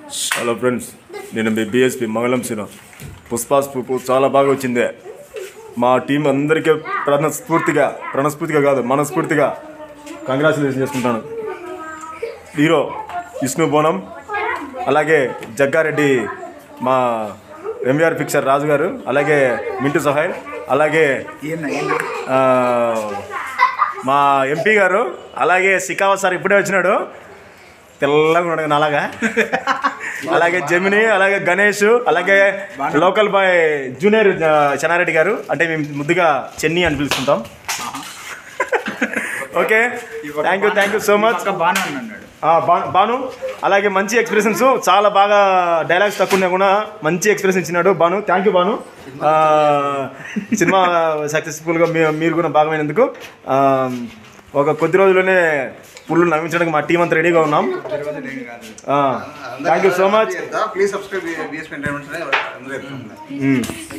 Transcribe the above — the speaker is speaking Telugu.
హలో ఫ్రెండ్స్ నేను మీ బిఎస్పి మంగళం సిన పుష్పా స్పూపు చాలా బాగా వచ్చింది మా టీం అందరికీ ప్రణస్ఫూర్తిగా ప్రణస్ఫూర్తిగా కాదు మనస్ఫూర్తిగా కంగ్రాచులేషన్ చేసుకుంటాను హీరో విష్ణు బోనం అలాగే జగ్గారెడ్డి మా ఎంవిఆర్ పిక్చర్ రాజు గారు అలాగే మింటు సహాయ్ అలాగే ఆ, మా ఎంపీ గారు అలాగే సికావత్ సార్ ఇప్పుడే వచ్చినాడు తెల్లగా ఉన్నాడు కదా అలాగా అలాగే జమిని అలాగే గణేష్ అలాగే లోకల్ బాయ్ జూనియర్ ఆ, చెన్నారెడ్డి గారు అంటే మేము ముద్దుగా చెన్నీ అని పిలుస్తుంటాం okay thank you thank you so much బాగానే ఉన్నాడు ఆ, బా- బాను అలాగే మంచి ఎక్స్ప్రెషన్స్ చాలా బాగా డైలాగ్స్ తక్కువ ఉన్నా కూడా మంచి ఎక్స్ప్రెషన్ ఇచ్చినాడు బాను థ్యాంక్ యూ బాను ఆ, సినిమా సక్సెస్ఫుల్గా మీ మీరు కూడా భాగమైనందుకు ఆ, ఒక కొద్ది రోజుల్లోనే పుల్లు నవ్వించడానికి మా టీం అంతా రెడీగా ఉన్నాం thank you so much please subscribe BSP entertainments అందరూ చెప్తున్నాం